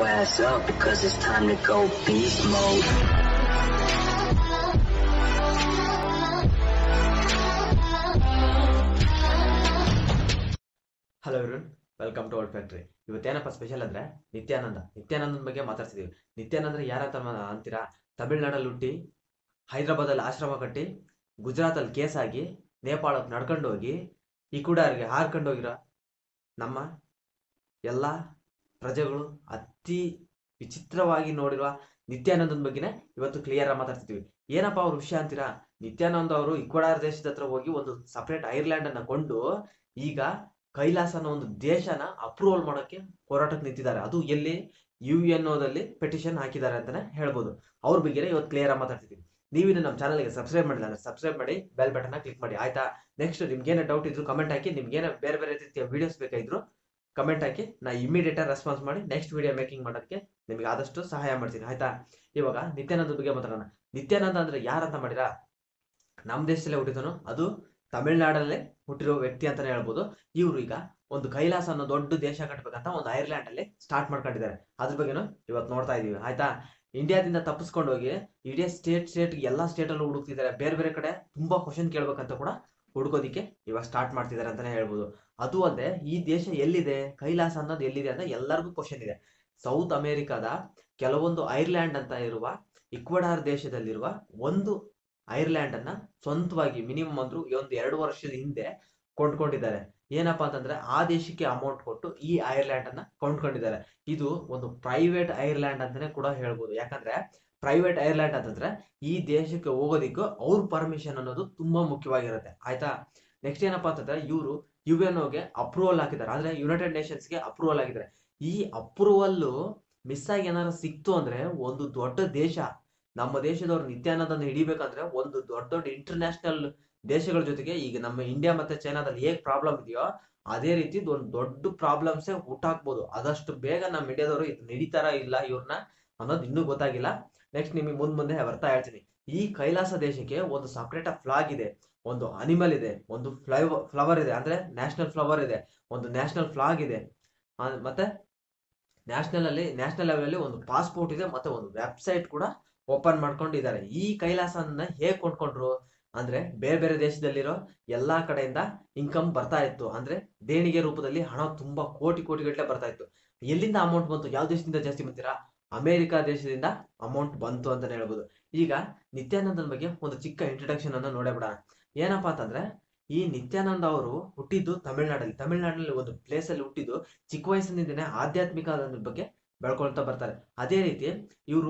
ass up because it's time to go beast mode. Hello ಇವ್ರನ್ welcome to our factory ಇವತ್ತೇನಪ್ಪ special ಅಂದ್ರೆ ನಿತ್ಯಾನಂದ ನಿತ್ಯಾನಂದನ ಬಗ್ಗೆ ಮಾತಾಡ್ತಿದೀವಿ ನಿತ್ಯಾನಂದ್ರ ಯಾರಂತ ಮ- ಅಂತೀರಾ ತಮಿಳ್ನಾಡಲ್ಲಿ ಹುಟ್ಟಿ ಹೈದರಾಬಾದಲ್ಲಿ ಆಶ್ರಮ ಕಟ್ಟಿ ಗುಜರಾತಲ್ಲಿ ಕೇಸ್ ಆಗಿ ನೇಪಾಳಕ್ಕೆ ನಡ್ಕೊಂಡು ಹೋಗಿ ಈ ಕೂಡಾರಿಗೆ ಹಾರ್ಕೊಂಡು ಹೋಗಿರೋ ನಮ್ಮ ಎಲ್ಲ ಪ್ರಜೆಗಳು ಅತಿ ವಿಚಿತ್ರವಾಗಿ ನೋಡಿರುವ ನಿತ್ಯಾನಂದನ ಬಗ್ಗೆನೇ ಇವತ್ತು ಕ್ಲಿಯರ್ ಆಗಿ ಮಾತಾಡ್ತಿದ್ವಿ ಏನಪ್ಪ ಅವ್ರ ವಿಷಯ ಅಂತೀರಾ ನಿತ್ಯಾನಂದ ಅವರು ಇಕ್ವಡಾರ್ ದೇಶದ ಹತ್ರ ಹೋಗಿ ಒಂದು ಸಪರೇಟ್ ಐರ್ಲ್ಯಾಂಡ್ ಅನ್ನ ಕೊಂಡು ಈಗ ಕೈಲಾಸ ಅನ್ನೋ ಒಂದು ದೇಶನ ಅಪ್ರೂವಲ್ ಮಾಡೋಕೆ ಹೋರಾಟಕ್ಕೆ ನಿಂತಿದ್ದಾರೆ ಅದು ಎಲ್ಲಿ ಯು ಎನ್ ಓದಲ್ಲಿ ಪೆಟಿಷನ್ ಹಾಕಿದ್ದಾರೆ ಅಂತಾನೆ ಹೇಳ್ಬೋದು ಅವ್ರ ಬಗ್ಗೆ ಇವತ್ತು ಕ್ಲಿಯರ್ ಆಗಿ ಮಾತಾಡ್ತಿದ್ವಿ ನೀವಿನ್ನು ನಮ್ಮ ಚಾನಲ್ಗೆ ಸಬ್ಸ್ಕ್ರೈಬ್ ಮಾಡಿಲ್ಲ ಅಂದ್ರೆ ಸಬ್ಸ್ಕ್ರೈಬ್ ಮಾಡಿ ಬೆಲ್ ಬಟನ್ ಕ್ಲಿಕ್ ಮಾಡಿ ಆಯ್ತಾ ನೆಕ್ಸ್ಟ್ ನಿಮ್ಗೇನೇ ಡೌಟ್ ಇದ್ರು ಕಮೆಂಟ್ ಹಾಕಿ ನಿಮ್ಗೇನೇ ಬೇರೆ ಬೇರೆ ರೀತಿಯ ವಿಡಿಯೋಸ್ ಬೇಕಾಗಿದ್ರು ಕಮೆಂಟ್ ಹಾಕಿ ನಾ ಇಮಿಡಿಯೇಟ್ ರೆಸ್ಪಾನ್ಸ್ ಮಾಡಿ ನೆಕ್ಸ್ಟ್ ವಿಡಿಯೋ ಮೇಕಿಂಗ್ ಮಾಡೋದಕ್ಕೆ ನಿಮಗೆ ಆದಷ್ಟು ಸಹಾಯ ಮಾಡ್ತೀನಿ ಆಯ್ತಾ ಇವಾಗ ನಿತ್ಯಾನಂದ ಬಗ್ಗೆ ಮಾತಾಡೋಣ ನಿತ್ಯಾನಂದ ಅಂದ್ರೆ ಯಾರಂತ ಮಾಡಿರಾ ನಮ್ಮ ದೇಶದಲ್ಲೇ ಹುಟ್ಟಿದನು ಅದು ತಮಿಳ್ನಾಡಲ್ಲೇ ಹುಟ್ಟಿರೋ ವ್ಯಕ್ತಿ ಅಂತಾನೆ ಹೇಳ್ಬೋದು ಇವರು ಈಗ ಒಂದು ಕೈಲಾಸ ಅನ್ನೋ ದೊಡ್ಡ ದೇಶ ಕಟ್ಟಬೇಕಂತ ಒಂದು ಐರ್ಲ್ಯಾಂಡ್ ಅಲ್ಲಿ ಸ್ಟಾರ್ಟ್ ಮಾಡ್ಕೊಂಡಿದ್ದಾರೆ ಅದ್ರ ಬಗ್ಗೆನು ಇವತ್ತು ನೋಡ್ತಾ ಇದೀವಿ ಆಯ್ತಾ ಇಂಡಿಯಾದಿಂದ ತಪ್ಪಿಸ್ಕೊಂಡು ಹೋಗಿ ಇಡೀ ಸ್ಟೇಟ್ ಸ್ಟೇಟ್ ಎಲ್ಲಾ ಸ್ಟೇಟ್ ಅಲ್ಲೂ ಹುಡುಕ್ತಿದ್ದಾರೆ ಬೇರೆ ಬೇರೆ ಕಡೆ ತುಂಬಾ ಕ್ವಶನ್ ಕೇಳ್ಬೇಕಂತ ಕೂಡ ಹುಡುಕೋದಿಕ್ಕೆ ಇವಾಗ ಸ್ಟಾರ್ಟ್ ಮಾಡ್ತಿದ್ದಾರೆ ಅಂತಾನೆ ಹೇಳ್ಬೋದು ಅದು ಅಲ್ಲದೆ ಈ ದೇಶ ಎಲ್ಲಿದೆ ಕೈಲಾಸ ಅನ್ನೋದು ಎಲ್ಲಿದೆ ಅಂತ ಎಲ್ಲರಿಗೂ ಕ್ವಶನ್ ಇದೆ ಸೌತ್ ಅಮೆರಿಕಾದ ಕೆಲವೊಂದು ಐರ್ಲ್ಯಾಂಡ್ ಅಂತ ಇರುವ ಇಕ್ವಡಾರ್ ದೇಶದಲ್ಲಿರುವ ಒಂದು ಐರ್ಲ್ಯಾಂಡ್ ಅನ್ನ ಸ್ವಂತವಾಗಿ ಮಿನಿಮಮ್ ಅಂದ್ರು ಈ ಒಂದು ಎರಡು ವರ್ಷದ ಹಿಂದೆ ಕೊಂಡ್ಕೊಂಡಿದ್ದಾರೆ ಏನಪ್ಪಾ ಅಂತಂದ್ರೆ ಆ ದೇಶಕ್ಕೆ ಅಮೌಂಟ್ ಕೊಟ್ಟು ಈ ಐರ್ಲ್ಯಾಂಡ್ ಅನ್ನ ಕೊಂಡ್ಕೊಂಡಿದ್ದಾರೆ ಇದು ಒಂದು ಪ್ರೈವೇಟ್ ಐರ್ಲ್ಯಾಂಡ್ ಅಂತಾನೆ ಕೂಡ ಹೇಳ್ಬೋದು ಯಾಕಂದ್ರೆ ಪ್ರೈವೇಟ್ ಐರ್ಲ್ಯಾಂಡ್ ಅಂತಂದ್ರೆ ಈ ದೇಶಕ್ಕೆ ಹೋಗೋದಿಕ್ಕೂ ಅವ್ರ ಪರ್ಮಿಷನ್ ಅನ್ನೋದು ತುಂಬಾ ಮುಖ್ಯವಾಗಿರುತ್ತೆ ಆಯ್ತಾ ನೆಕ್ಸ್ಟ್ ಏನಪ್ಪಾ ಅಂತಂದ್ರೆ ಇವರು ಯು ಎನ್ ಓಗೆ ಅಪ್ರೂವಲ್ ಹಾಕಿದ್ದಾರೆ ಅಂದ್ರೆ ಯುನೈಟೆಡ್ ನೇಷನ್ಸ್ಗೆ ಅಪ್ರೂವಲ್ ಆಗಿದ್ದಾರೆ ಈ ಅಪ್ರೂವಲ್ ಮಿಸ್ ಆಗಿ ಏನಾದ್ರು ಸಿಕ್ತು ಅಂದ್ರೆ ಒಂದು ದೊಡ್ಡ ದೇಶ ನಮ್ಮ ದೇಶದವ್ರು ನಿತ್ಯಾನಂದನ ಹಿಡಿಬೇಕಂದ್ರೆ ಒಂದು ದೊಡ್ಡ ದೊಡ್ಡ ಇಂಟರ್ನ್ಯಾಷನಲ್ ದೇಶಗಳ ಜೊತೆಗೆ ಈಗ ನಮ್ಮ ಇಂಡಿಯಾ ಮತ್ತೆ ಚೈನಾದಲ್ಲಿ ಹೇಗ್ ಪ್ರಾಬ್ಲಮ್ ಇದೆಯೋ ಅದೇ ರೀತಿ ಒಂದು ದೊಡ್ಡ ಪ್ರಾಬ್ಲಮ್ಸೇ ಹುಟ್ಟಾಕ್ಬೋದು ಆದಷ್ಟು ಬೇಗ ನಮ್ಮ ಇಂಡಿಯಾದವರು ಇದು ನಡೀತಾರ ಇಲ್ಲ ಇವ್ರನ್ನ ಅನ್ನೋದು ಇನ್ನೂ ಗೊತ್ತಾಗಿಲ್ಲ ನೆಕ್ಸ್ಟ್ ನಿಮಗೆ ಮುಂದ್ ಮುಂದೆ ಬರ್ತಾ ಹೇಳ್ತೀನಿ ಈ ಕೈಲಾಸ ದೇಶಕ್ಕೆ ಒಂದು ಸಪರೇಟ್ ಫ್ಲಾಗ್ ಇದೆ ಒಂದು ಅನಿಮಲ್ ಇದೆ ಒಂದು ಫ್ಲೈವ ಫ್ಲವರ್ ಇದೆ ಅಂದ್ರೆ ನ್ಯಾಷನಲ್ ಫ್ಲವರ್ ಇದೆ ಒಂದು ನ್ಯಾಷನಲ್ ಫ್ಲಾಗ್ ಇದೆ ಆ, ಮತ್ತೆ ನ್ಯಾಷನಲ್ ಅಲ್ಲಿ ನ್ಯಾಷನಲ್ ಲೆವೆಲ್ ಅಲ್ಲಿ ಒಂದು ಪಾಸ್ಪೋರ್ಟ್ ಇದೆ ಮತ್ತೆ ಒಂದು ವೆಬ್ಸೈಟ್ ಕೂಡ ಓಪನ್ ಮಾಡ್ಕೊಂಡಿದ್ದಾರೆ ಈ ಕೈಲಾಸನ ಹೇಗ್ ಕೊಂಡ್ಕೊಂಡ್ರು ಅಂದ್ರೆ ಬೇರೆ ಬೇರೆ ದೇಶದಲ್ಲಿರೋ ಎಲ್ಲಾ ಕಡೆಯಿಂದ ಇನ್ಕಮ್ ಬರ್ತಾ ಇತ್ತು ಅಂದ್ರೆ ದೇಣಿಗೆ ರೂಪದಲ್ಲಿ ಹಣ ತುಂಬಾ ಕೋಟಿ ಕೋಟಿ ಗಟ್ಟಲೆ ಬರ್ತಾ ಇತ್ತು ಎಲ್ಲಿಂದ ಅಮೌಂಟ್ ಬಂತು ಯಾವ ದೇಶದಿಂದ ಜಾಸ್ತಿ ಬಂತೀರಾ ಅಮೆರಿಕ ದೇಶದಿಂದ ಅಮೌಂಟ್ ಬಂತು ಅಂತಾನೆ ಹೇಳ್ಬೋದು ಈಗ ನಿತ್ಯಾನಂದನ ಬಗ್ಗೆ ಒಂದು ಚಿಕ್ಕ ಇಂಟ್ರಡಕ್ಷನ್ ಅನ್ನ ನೋಡೇ ಬಿಡೋಣ ಏನಪ್ಪಾ ಅಂತಂದ್ರೆ ಈ ನಿತ್ಯಾನಂದ ಅವರು ಹುಟ್ಟಿದ್ದು ತಮಿಳ್ನಾಡಲ್ಲಿ ತಮಿಳ್ನಾಡಲ್ಲಿ ಒಂದು ಪ್ಲೇಸ್ ಅಲ್ಲಿ ಹುಟ್ಟಿದ್ದು ಚಿಕ್ಕ ವಯಸ್ಸಿನಿಂದನೇ ಆಧ್ಯಾತ್ಮಿಕ ಬಗ್ಗೆ ಬೆಳ್ಕೊಳ್ತಾ ಬರ್ತಾರೆ ಅದೇ ರೀತಿ ಇವರು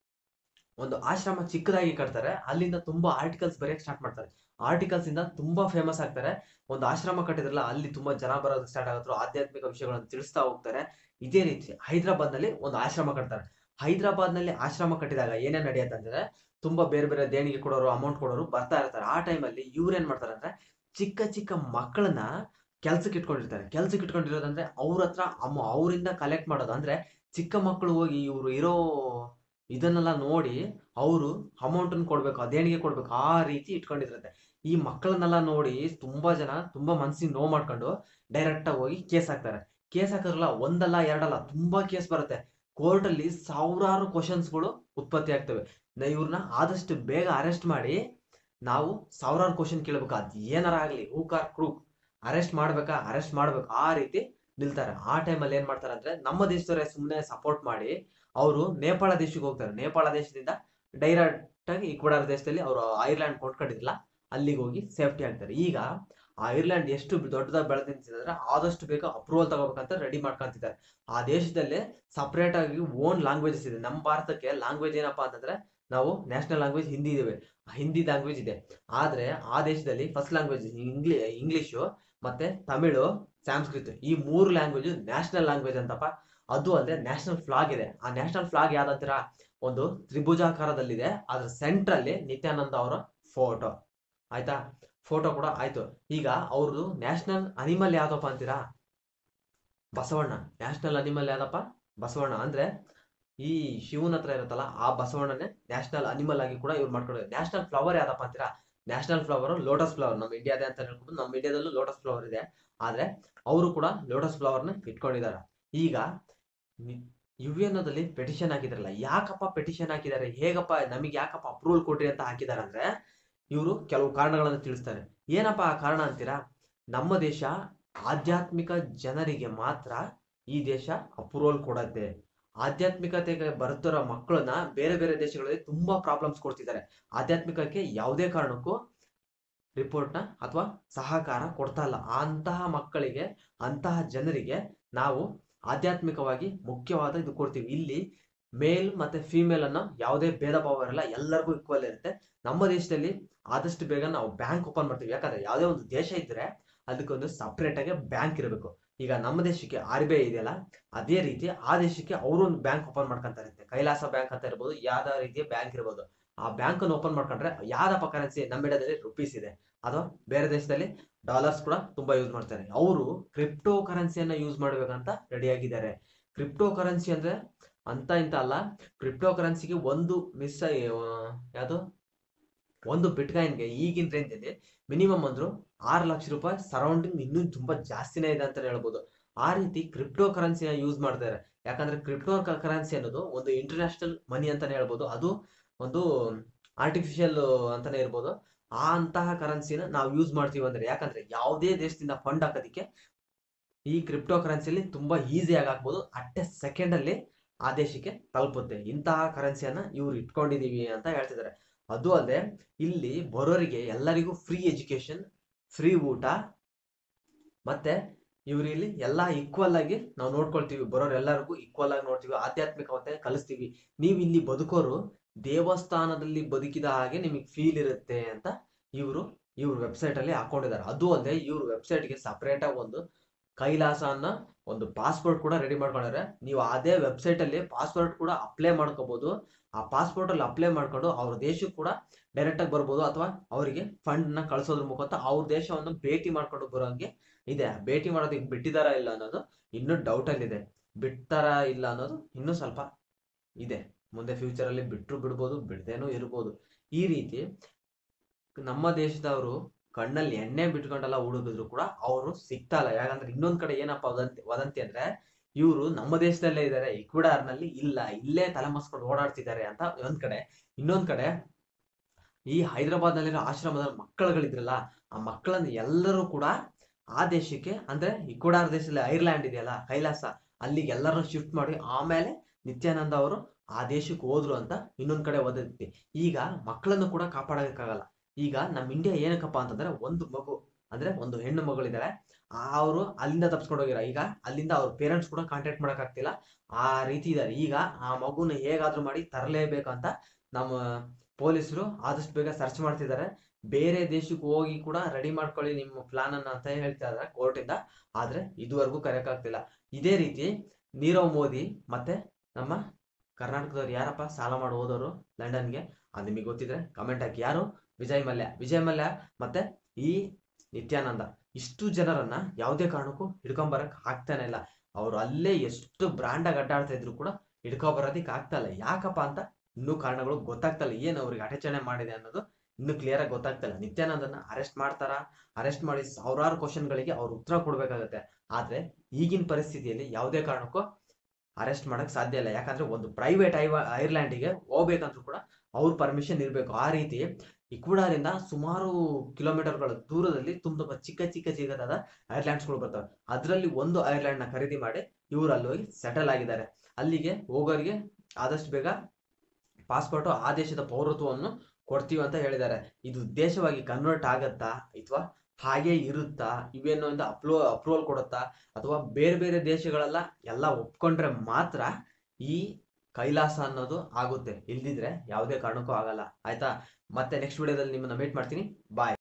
ಒಂದು ಆಶ್ರಮ ಚಿಕ್ಕದಾಗಿ ಕಟ್ತಾರೆ ಅಲ್ಲಿಂದ ತುಂಬಾ ಆರ್ಟಿಕಲ್ಸ್ ಬರೆಯಕ್ ಸ್ಟಾರ್ಟ್ ಮಾಡ್ತಾರೆ ಆರ್ಟಿಕಲ್ಸ್ ಇಂದ ತುಂಬಾ ಫೇಮಸ್ ಆಗ್ತಾರೆ ಒಂದು ಆಶ್ರಮ ಕಟ್ಟಿದ್ರಲ್ಲ ಅಲ್ಲಿ ತುಂಬಾ ಜನ ಬರೋದಕ್ಕೆ ಸ್ಟಾರ್ಟ್ ಆಗುತ್ತೆ ಆಧ್ಯಾತ್ಮಿಕ ವಿಷಯಗಳನ್ನು ತಿಳಿಸ್ತಾ ಹೋಗ್ತಾರೆ ಇದೇ ರೀತಿ ಹೈದರಾಬಾದ್ ನಲ್ಲಿ ಒಂದು ಆಶ್ರಮ ಕಟ್ತಾರೆ ಹೈದರಾಬಾದ್ ನಲ್ಲಿ ಆಶ್ರಮ ಕಟ್ಟಿದಾಗ ಏನೇನ್ ನಡೆಯುತ್ತೆ ಅಂದ್ರೆ ತುಂಬಾ ಬೇರೆ ಬೇರೆ ದೇಣಿಗೆ ಕೊಡೋರು ಅಮೌಂಟ್ ಕೊಡೋರು ಬರ್ತಾ ಇರ್ತಾರೆ ಆ ಟೈಮಲ್ಲಿ ಇವ್ರು ಏನ್ ಮಾಡ್ತಾರೆ ಅಂದ್ರೆ ಚಿಕ್ಕ ಚಿಕ್ಕ ಮಕ್ಕಳನ್ನ ಕೆಲ್ಸಕ್ಕೆ ಇಟ್ಕೊಂಡಿರ್ತಾರೆ ಕೆಲ್ಸಕ್ಕೆ ಇಟ್ಕೊಂಡಿರೋದಂದ್ರೆ ಅವ್ರ ಹತ್ರ ಅಮ್ಮ ಅವರಿಂದ ಕಲೆಕ್ಟ್ ಮಾಡೋದು ಅಂದ್ರೆ ಚಿಕ್ಕ ಮಕ್ಕಳು ಹೋಗಿ ಇವ್ರು ಇರೋ ಇದನ್ನೆಲ್ಲ ನೋಡಿ ಅವರು ಅಮೌಂಟ್ ಕೊಡ್ಬೇಕು ಆ ದೇಣಿಗೆ ಕೊಡ್ಬೇಕು ಆ ರೀತಿ ಇಟ್ಕೊಂಡಿದ್ರಂತೆ ಈ ಮಕ್ಕಳನ್ನೆಲ್ಲ ನೋಡಿ ತುಂಬಾ ಜನ ತುಂಬಾ ಮನ್ಸಿಗೆ ನೋವು ಮಾಡ್ಕೊಂಡು ಡೈರೆಕ್ಟ್ ಆಗಿ ಹೋಗಿ ಕೇಸ್ ಹಾಕ್ತಾರೆ ಕೇಸ್ ಹಾಕಿದ್ರಲ್ಲ ಒಂದಲ್ಲ ಎರಡಲ್ಲ ತುಂಬಾ ಕೇಸ್ ಬರುತ್ತೆ ಕೋರ್ಟ್ ಅಲ್ಲಿ ಸಾವಿರಾರು ಕ್ವಶನ್ಸ್ಗಳು ಉತ್ಪತ್ತಿ ಆಗ್ತವೆ ನ- ಇವ್ರನ್ನ ಆದಷ್ಟು ಬೇಗ ಅರೆಸ್ಟ್ ಮಾಡಿ ನಾವು ಸಾವಿರಾರು ಕ್ವಶನ್ ಕೇಳ್ಬೇಕು ಅದ್ ಏನಾರ ಆಗ್ಲಿ ಹೂಕ್ ಆರ್ ಕ್ರೂಕ್ ಅರೆಸ್ಟ್ ಮಾಡ್ಬೇಕಾ ಅರೆಸ್ಟ್ ಮಾಡ್ಬೇಕು ಆ ರೀತಿ ನಿಲ್ತಾರೆ ಆ ಟೈಮಲ್ಲಿ ಏನ್ ಮಾಡ್ತಾರೆ ಅಂದ್ರೆ ನಮ್ಮ ದೇಶದವರೇ ಸುಮ್ಮನೆ ಸಪೋರ್ಟ್ ಮಾಡಿ ಅವರು ನೇಪಾಳ ದೇಶಕ್ಕೆ ಹೋಗ್ತಾರೆ ನೇಪಾಳ ದೇಶದಿಂದ ಡೈರೆಕ್ಟ್ ಆಗಿ ಇಕ್ವಡಾರ್ ದೇಶದಲ್ಲಿ ಅವರು ಐರ್ಲ್ಯಾಂಡ್ ಕೊಂಡ್ಕೊಂಡಿದ್ರಲ್ಲ ಅಲ್ಲಿಗೆ ಹೋಗಿ ಸೇಫ್ಟಿ ಆಗ್ತಾರೆ ಈಗ ಆ ಐರ್ಲ್ಯಾಂಡ್ ಎಷ್ಟು ದೊಡ್ಡದಾಗಿ ಬೆಳೆದಿದ್ದಾರೆ ಆದಷ್ಟು ಬೇಗ ಅಪ್ರೂವಲ್ ತಗೋಬೇಕಂತ ರೆಡಿ ಮಾಡ್ಕೊಂತಿದ್ದಾರೆ ಆ ದೇಶದಲ್ಲೇ ಸಪರೇಟ್ ಆಗಿ ಓನ್ ಲ್ಯಾಂಗ್ವೇಜಸ್ ಇದೆ ನಮ್ಮ ಭಾರತಕ್ಕೆ ಲ್ಯಾಂಗ್ವೇಜ್ ಏನಪ್ಪಾ ಅಂತಂದ್ರೆ ನಾವು ನ್ಯಾಷನಲ್ ಲ್ಯಾಂಗ್ವೇಜ್ ಹಿಂದಿ ಇದಾವೆ ಹಿಂದಿ ಲ್ಯಾಂಗ್ವೇಜ್ ಇದೆ ಆದ್ರೆ ಆ ದೇಶದಲ್ಲಿ ಫಸ್ಟ್ ಲ್ಯಾಂಗ್ವೇಜ್ ಇಂಗ್ಲಿ ಇಂಗ್ಲಿಷು ಮತ್ತೆ ತಮಿಳು ಸಂಸ್ಕೃತ ಈ ಮೂರು ಲ್ಯಾಂಗ್ವೇಜ್ ನ್ಯಾಷನಲ್ ಲ್ಯಾಂಗ್ವೇಜ್ ಅಂತಪ್ಪ ಅದು ಅಲ್ಲದೆ ನ್ಯಾಷನಲ್ ಫ್ಲಾಗ್ ಇದೆ ಆ ನ್ಯಾಷನಲ್ ಫ್ಲಾಗ್ ಯಾವ್ದಂತೀರ ಒಂದು ತ್ರಿಭುಜಾಕಾರದಲ್ಲಿದೆ ಅದ್ರ ಸೆಂಟರ್ ಅಲ್ಲಿ ನಿತ್ಯಾನಂದ ಅವರ ಫೋಟೋ ಆಯ್ತಾ ಫೋಟೋ ಕೂಡ ಆಯ್ತು ಈಗ ಅವ್ರದ್ದು ನ್ಯಾಷನಲ್ ಅನಿಮಲ್ ಯಾವ್ದಪ್ಪ ಅಂತೀರಾ ಬಸವಣ್ಣ ನ್ಯಾಷನಲ್ ಅನಿಮಲ್ ಯಾವ್ದಪ್ಪ ಬಸವಣ್ಣ ಅಂದ್ರೆ ಈ ಶಿವನ ಹತ್ರ ಇರುತ್ತಲ್ಲ ಆ ಬಸವಣ್ಣನೇ ನ್ಯಾಷನಲ್ ಅನಿಮಲ್ ಆಗಿ ಕೂಡ ಇವ್ರು ಮಾಡ್ಕೊಂಡಿದ್ದಾರೆ ನ್ಯಾಷನಲ್ ಫ್ಲವರ್ ಯಾವ್ದಪ್ಪ ಅಂತೀರಾ ನ್ಯಾಷನಲ್ ಫ್ಲವರ್ ಲೋಟಸ್ ಫ್ಲವರ್ ನಮ್ಮ ಇಂಡಿಯಾದೇ ಅಂತ ಹೇಳ್ಕೊಂಡು ನಮ್ಮ ಇಂಡಿಯಾದಲ್ಲೂ ಲೋಟಸ್ ಫ್ಲವರ್ ಇದೆ ಆದ್ರೆ ಅವರು ಕೂಡ ಲೋಟಸ್ ಫ್ಲವರ್ನ ಇಟ್ಕೊಂಡಿದ್ದಾರೆ ಈಗ ನಿ- ಯು ಎನ್ಒದಲ್ಲಿ ಪೆಟಿಷನ್ ಹಾಕಿದಾರಲ್ಲ ಯಾಕಪ್ಪ ಪೆಟಿಷನ್ ಹಾಕಿದ್ದಾರೆ ಹೇಗಪ್ಪ ನಮಗೆ ಯಾಕಪ್ಪ ಅಪ್ರೂವಲ್ ಕೊಡ್ರಿ ಅಂತ ಹಾಕಿದ್ದಾರೆ ಅಂದ್ರೆ ಇವರು ಕೆಲವು ಕಾರಣಗಳನ್ನು ತಿಳಿಸ್ತಾರೆ ಏನಪ್ಪ ಆ ಕಾರಣ ಅಂತೀರಾ ನಮ್ಮ ದೇಶ ಆಧ್ಯಾತ್ಮಿಕ ಜನರಿಗೆ ಮಾತ್ರ ಈ ದೇಶ ಅಪ್ರೂವಲ್ ಕೊಡತ್ತೆ ಆಧ್ಯಾತ್ಮಿಕತೆಗೆ ಬರ್ತಿರೋ ಮಕ್ಕಳನ್ನ ಬೇರೆ ಬೇರೆ ದೇಶಗಳಲ್ಲಿ ತುಂಬಾ ಪ್ರಾಬ್ಲಮ್ಸ್ ಕೊಡ್ತಿದ್ದಾರೆ ಆಧ್ಯಾತ್ಮಿಕಕ್ಕೆ ಯಾವುದೇ ಕಾರಣಕ್ಕೂ ರಿಪೋರ್ಟ್ನ ಅಥವಾ ಸಹಕಾರ ಕೊಡ್ತಾ ಇಲ್ಲ ಅಂತಹ ಮಕ್ಕಳಿಗೆ ಅಂತಹ ಜನರಿಗೆ ನಾವು ಆಧ್ಯಾತ್ಮಿಕವಾಗಿ ಮುಖ್ಯವಾದ ಇದು ಕೊಡ್ತೀವಿ ಇಲ್ಲಿ ಮೇಲ್ ಮತ್ತೆ ಫಿಮೇಲ್ ಅನ್ನೋ ಯಾವುದೇ ಭೇದ ಭಾವ ಇರಲ್ಲ ಎಲ್ಲರಿಗೂ ಈಕ್ವಲ್ ಇರುತ್ತೆ ನಮ್ಮ ದೇಶದಲ್ಲಿ ಆದಷ್ಟು ಬೇಗ ನಾವು ಬ್ಯಾಂಕ್ ಓಪನ್ ಮಾಡ್ತೀವಿ ಯಾಕಂದ್ರೆ ಯಾವುದೇ ಒಂದು ದೇಶ ಇದ್ರೆ ಅದಕ್ಕೊಂದು ಸಪ್ರೇಟ್ ಆಗಿ ಬ್ಯಾಂಕ್ ಇರಬೇಕು ಈಗ ನಮ್ಮ ದೇಶಕ್ಕೆ ಆರ್ ಬಿ ಐ ಇದೆಯಲ್ಲ ಅದೇ ರೀತಿ ಆ ದೇಶಕ್ಕೆ ಅವರು ಒಂದು ಬ್ಯಾಂಕ್ ಓಪನ್ ಮಾಡ್ಕೊಂತ ಇರುತ್ತೆ ಕೈಲಾಸ ಬ್ಯಾಂಕ್ ಅಂತ ಇರ್ಬೋದು ಯಾವ್ದೋ ರೀತಿಯ ಬ್ಯಾಂಕ್ ಇರ್ಬೋದು ಆ ಬ್ಯಾಂಕ್ ಅನ್ನು ಓಪನ್ ಮಾಡ್ಕೊಂಡ್ರೆ ಯಾವ್ದಪ್ಪ ಕರೆನ್ಸಿ ನಮ್ಮ ಇಂಡಿಯಾದಲ್ಲಿ ರುಪೀಸ್ ಇದೆ ಅಥವಾ ಬೇರೆ ದೇಶದಲ್ಲಿ ಡಾಲರ್ಸ್ ಕೂಡ ತುಂಬಾ ಯೂಸ್ ಮಾಡ್ತಾರೆ ಅವರು ಕ್ರಿಪ್ಟೋ ಕರೆನ್ಸಿಯನ್ನ ಯೂಸ್ ಮಾಡ್ಬೇಕಂತ ರೆಡಿ ಆಗಿದ್ದಾರೆ ಕ್ರಿಪ್ಟೋ ಕರೆನ್ಸಿ ಅಂದ್ರೆ ಅಂತ ಇಂತ ಅಲ್ಲ ಕ್ರಿಪ್ಟೋ ಕರೆನ್ಸಿಗೆ ಒಂದು ಮಿಸ್ ಯಾವುದು ಒಂದು ಬಿಟ್ಕಾಯಿನ್ಗೆ ಈಗಿನ ರೇಂಜಲ್ಲಿ ಮಿನಿಮಮ್ ಅಂದ್ರು ಆರು ಲಕ್ಷ ರೂಪಾಯಿ ಸರೌಂಡಿಂಗ್ ಇನ್ನೂ ತುಂಬಾ ಜಾಸ್ತಿನೇ ಇದೆ ಅಂತ ಹೇಳ್ಬೋದು ಆ ರೀತಿ ಕ್ರಿಪ್ಟೋ ಕರೆನ್ಸಿನ ಯೂಸ್ ಮಾಡ್ತಾರೆ ಯಾಕಂದ್ರೆ ಕ್ರಿಪ್ಟೋ ಕರೆನ್ಸಿ ಅನ್ನೋದು ಒಂದು ಇಂಟರ್ನ್ಯಾಷನಲ್ ಮನಿ ಅಂತಾನೆ ಹೇಳ್ಬೋದು ಅದು ಒಂದು ಆರ್ಟಿಫಿಷಿಯಲ್ ಅಂತಾನೆ ಇರ್ಬೋದು ಆ ಅಂತಹ ಕರೆನ್ಸಿನ ನಾವು ಯೂಸ್ ಮಾಡ್ತೀವಿ ಅಂದ್ರೆ ಯಾಕಂದ್ರೆ ಯಾವುದೇ ದೇಶದಿಂದ ಫಂಡ್ ಹಾಕೋದಿಕ್ಕೆ ಈ ಕ್ರಿಪ್ಟೋ ಕರೆನ್ಸಿಯಲ್ಲಿ ತುಂಬಾ ಈಸಿಯಾಗಿ ಹಾಕ್ಬೋದು ಅಟ್ ಎ ಸೆಕೆಂಡ್ ಅಲ್ಲಿ ಆ ದೇಶಕ್ಕೆ ತಲುಪುತ್ತೆ ಇಂತಹ ಕರೆನ್ಸಿಯನ್ನ ಇವ್ರು ಇಟ್ಕೊಂಡಿದೀವಿ ಅಂತ ಹೇಳ್ತಿದ್ದಾರೆ ಅದು ಅಲ್ಲದೆ ಇಲ್ಲಿ ಬರೋರಿಗೆ ಎಲ್ಲರಿಗೂ ಫ್ರೀ ಎಜುಕೇಶನ್ ಫ್ರೀ ಊಟ ಮತ್ತೆ ಇವ್ರು ಇಲ್ಲಿ ಎಲ್ಲಾ ಈಕ್ವಲ್ ಆಗಿ ನಾವು ನೋಡ್ಕೊಳ್ತೀವಿ ಬರೋರು ಎಲ್ಲರಿಗೂ ಈಕ್ವಲ್ ಆಗಿ ನೋಡ್ತೀವಿ ಆಧ್ಯಾತ್ಮಿಕತೆ ಕಲಿಸ್ತೀವಿ ನೀವು ಇಲ್ಲಿ ಬದುಕೋರು ದೇವಸ್ಥಾನದಲ್ಲಿ ಬದುಕಿದ ಹಾಗೆ ನಿಮಗೆ ಫೀಲ್ ಇರುತ್ತೆ ಅಂತ ಇವರು ಇವ್ರ ವೆಬ್ಸೈಟ್ ಅಲ್ಲಿ ಹಾಕೊಂಡಿದ್ದಾರೆ ಅದು ಅಲ್ಲದೆ ಇವ್ರ ವೆಬ್ಸೈಟ್ಗೆ ಸಪರೇಟ್ ಆಗಿ ಒಂದು ಕೈಲಾಸ ಅನ್ನೋ ಒಂದು ಪಾಸ್ಪೋರ್ಟ್ ಕೂಡ ರೆಡಿ ಮಾಡ್ಕೊಂಡಿದ್ದಾರೆ ನೀವು ಅದೇ ವೆಬ್ಸೈಟ್ ಅಲ್ಲಿ ಪಾಸ್ಪೋರ್ಟ್ ಕೂಡ ಅಪ್ಲೈ ಮಾಡ್ಕೋಬಹುದು ಆ ಪಾಸ್ಪೋರ್ಟ್ ಅಲ್ಲಿ ಅಪ್ಲೈ ಮಾಡ್ಕೊಂಡು ಅವ್ರ ದೇಶಕ್ಕೆ ಕೂಡ ಡೈರೆಕ್ಟ್ ಆಗಿ ಬರ್ಬೋದು ಅಥವಾ ಅವರಿಗೆ ಫಂಡ್ ನ ಕಳ್ಸೋದ್ರ ಮುಖಾಂತರ ಅವ್ರ ದೇಶವನ್ನು ಭೇಟಿ ಮಾಡ್ಕೊಂಡು ಬರೋಂಗೆ ಇದೆ ಭೇಟಿ ಮಾಡೋದಕ್ಕೆ ಬಿಟ್ಟಿದಾರ ಇಲ್ಲ ಅನ್ನೋದು ಇನ್ನೂ ಡೌಟ್ ಅಲ್ಲಿ ಇದೆ ಬಿಡ್ತಾರ ಇಲ್ಲ ಅನ್ನೋದು ಇನ್ನೂ ಸ್ವಲ್ಪ ಇದೆ ಮುಂದೆ ಫ್ಯೂಚರ್ ಅಲ್ಲಿ ಬಿಟ್ರು ಬಿಡ್ಬೋದು ಬಿಡದೇನೂ ಇರ್ಬೋದು ಈ ರೀತಿ ನಮ್ಮ ದೇಶದವರು ಕಣ್ಣಲ್ಲಿ ಎಣ್ಣೆ ಬಿಟ್ಕೊಂಡೆಲ್ಲ ಹುಡುಗಿದ್ರು ಕೂಡ ಅವರು ಸಿಗ್ತಾ ಇಲ್ಲ ಯಾಕಂದ್ರೆ ಇನ್ನೊಂದ್ ಕಡೆ ಏನಪ್ಪ ವದಂತಿ ವದಂತಿ ಅಂದ್ರೆ ಇವರು ನಮ್ಮ ದೇಶದಲ್ಲೇ ಇದ್ದಾರೆ ಇಕ್ವಿಡಾರ್ ನಲ್ಲಿ ಇಲ್ಲ ಇಲ್ಲೇ ತಲೆಮಸ್ಕೊಂಡು ಓಡಾಡ್ತಿದ್ದಾರೆ ಅಂತ ಒಂದ್ ಕಡೆ ಇನ್ನೊಂದ್ ಕಡೆ ಈ ಹೈದರಾಬಾದ್ ನಲ್ಲಿರೋ ಆಶ್ರಮದ ಮಕ್ಕಳುಗಳಿದ್ರಲ್ಲ ಆ ಮಕ್ಕಳನ್ನ ಎಲ್ಲರೂ ಕೂಡ ಆ ದೇಶಕ್ಕೆ ಅಂದ್ರೆ ಇಕ್ವಡಾರ್ ದೇಶದಲ್ಲಿ ಐರ್ಲ್ಯಾಂಡ್ ಇದೆಯಲ್ಲ ಕೈಲಾಸ ಅಲ್ಲಿಗೆ ಎಲ್ಲರನ್ನು ಶಿಫ್ಟ್ ಮಾಡಿ ಆಮೇಲೆ ನಿತ್ಯಾನಂದ ಅವರು ಆ ದೇಶಕ್ಕೆ ಹೋದ್ರು ಅಂತ ಇನ್ನೊಂದ್ ಕಡೆ ಓದೈತಿ ಈಗ ಮಕ್ಕಳನ್ನು ಕೂಡ ಕಾಪಾಡೋಕ್ಕಾಗಲ್ಲ ಈಗ ನಮ್ಮ ಇಂಡಿಯಾ ಏನಕ್ಕಪ್ಪ ಅಂತಂದ್ರೆ ಒಂದು ಮಗು ಅಂದ್ರೆ ಒಂದು ಹೆಣ್ಣು ಮಗಳಿದ್ದಾಳೆ ಅವರು ಅಲ್ಲಿಂದ ತಪ್ಸ್ಕೊಂಡು ಹೋಗಿರ ಈಗ ಅಲ್ಲಿಂದ ಅವ್ರ ಪೇರೆಂಟ್ಸ್ ಕೂಡ ಕಾಂಟ್ಯಾಕ್ಟ್ ಮಾಡಕ್ಕಾಗ್ತಿಲ್ಲ ಆ ರೀತಿ ಇದಾರೆ ಈಗ ಆ ಮಗುನ ಹೇಗಾದ್ರೂ ಮಾಡಿ ತರಲೇಬೇಕಂತ ನಮ್ಮ ಪೊಲೀಸರು ಆದಷ್ಟು ಬೇಗ ಸರ್ಚ್ ಮಾಡ್ತಿದ್ದಾರೆ ಬೇರೆ ದೇಶಕ್ಕೆ ಹೋಗಿ ಕೂಡ ರೆಡಿ ಮಾಡ್ಕೊಳ್ಳಿ ನಿಮ್ಮ ಪ್ಲಾನ್ ಅನ್ನ ಅಂತ ಹೇಳ್ತಾ ಇದಾರೆ ಕೋರ್ಟ್ ಇಂದ ಆದ್ರೆ ಇದುವರೆಗೂ ಕರೆಯಕ್ಕಾಗ್ತಿಲ್ಲ ಇದೇ ರೀತಿ ನೀರವ್ ಮೋದಿ ಮತ್ತೆ ನಮ್ಮ ಕರ್ನಾಟಕದವ್ರು ಯಾರಪ್ಪ ಸಾಲ ಮಾಡಿ ಹೋದವರು ಲಂಡನ್ಗೆ ಅದು ನಿಮಗೆ ಗೊತ್ತಿದ್ರೆ ಕಮೆಂಟ್ ಹಾಕಿ ಯಾರು ವಿಜಯ್ ಮಲ್ಯ ವಿಜಯ್ ಮಲ್ಯ ಮತ್ತೆ ಈ ನಿತ್ಯಾನಂದ ಇಷ್ಟು ಜನರನ್ನ ಯಾವುದೇ ಕಾರಣಕ್ಕೂ ಹಿಡ್ಕೊಂಬರಕ್ ಆಗ್ತಾನೆ ಇಲ್ಲ ಅವ್ರು ಅಲ್ಲೇ ಎಷ್ಟು ಬ್ರಾಂಡ್ ಆಗಿ ಅಡ್ಡಾಡ್ತಾ ಇದ್ರು ಕೂಡ ಹಿಡ್ಕೊಬರೋದಿಕ್ ಆಗ್ತಾ ಇಲ್ಲ ಯಾಕಪ್ಪ ಅಂತ ಇನ್ನೂ ಕಾರಣಗಳು ಗೊತ್ತಾಗ್ತಾ ಇಲ್ಲ ಏನು ಅವ್ರಿಗೆ ಅಟಚಣೆ ಮಾಡಿದೆ ಅನ್ನೋದು ಇನ್ನು ಕ್ಲಿಯರ್ ಆಗಿ ಗೊತ್ತಾಗ್ತಾ ಇಲ್ಲ ನಿತ್ಯಾನಂದನ್ನ ಅರೆಸ್ಟ್ ಮಾಡ್ತಾರ ಅರೆಸ್ಟ್ ಮಾಡಿ ಸಾವಿರಾರು ಕ್ವಶನ್ಗಳಿಗೆ ಅವ್ರು ಉತ್ತರ ಕೊಡ್ಬೇಕಾಗತ್ತೆ ಆದ್ರೆ ಈಗಿನ ಪರಿಸ್ಥಿತಿಯಲ್ಲಿ ಯಾವುದೇ ಕಾರಣಕ್ಕೂ ಅರೆಸ್ಟ್ ಮಾಡಕ್ ಸಾಧ್ಯ ಇಲ್ಲ ಯಾಕಂದ್ರೆ ಒಂದು ಪ್ರೈವೇಟ್ ಐವ ಐರ್ಲ್ಯಾಂಡಿಗೆ ಹೋಗ್ಬೇಕಂದ್ರೂ ಕೂಡ ಅವ್ರ ಪರ್ಮಿಷನ್ ಇರಬೇಕು ಆ ರೀತಿ ಇಕ್ವಡಾರಿಂದ ಸುಮಾರು ಕಿಲೋಮೀಟರ್ಗಳ ದೂರದಲ್ಲಿ ತುಂಬ ಚಿಕ್ಕ ಚಿಕ್ಕ ಚಿಕ್ಕದಾದ ಐರ್ಲ್ಯಾಂಡ್ಸ್ಗಳು ಬರ್ತವೆ ಅದರಲ್ಲಿ ಒಂದು ಐರ್ಲ್ಯಾಂಡ್ ನ ಖರೀದಿ ಮಾಡಿ ಇವರು ಅಲ್ಲಿ ಹೋಗಿ ಸೆಟಲ್ ಆಗಿದ್ದಾರೆ ಅಲ್ಲಿಗೆ ಹೋಗೋರಿಗೆ ಆದಷ್ಟು ಬೇಗ ಪಾಸ್ಪೋರ್ಟ್ ಆ ದೇಶದ ಪೌರತ್ವವನ್ನು ಕೊಡ್ತೀವಿ ಅಂತ ಹೇಳಿದ್ದಾರೆ ಇದು ದೇಶವಾಗಿ ಕನ್ವರ್ಟ್ ಆಗತ್ತಾ ಅಥವಾ ಹಾಗೆ ಇರುತ್ತಾ ಇವೇನೋ ಒಂದು ಅಪ್ಲೋ ಅಪ್ರೂವಲ್ ಕೊಡುತ್ತಾ ಅಥವಾ ಬೇರೆ ಬೇರೆ ದೇಶಗಳೆಲ್ಲ ಎಲ್ಲ ಒಪ್ಕೊಂಡ್ರೆ ಮಾತ್ರ ಈ ಕೈಲಾಸ ಅನ್ನೋದು ಆಗುತ್ತೆ ಇಲ್ದಿದ್ರೆ ಯಾವುದೇ ಕಾರಣಕ್ಕೂ ಆಗಲ್ಲ ಆಯ್ತಾ ಮತ್ತೆ ನೆಕ್ಸ್ಟ್ ವಿಡಿಯೋದಲ್ಲಿ ನಿಮ್ಮನ್ನ ಮೀಟ್ ಮಾಡ್ತೀನಿ ಬಾಯ್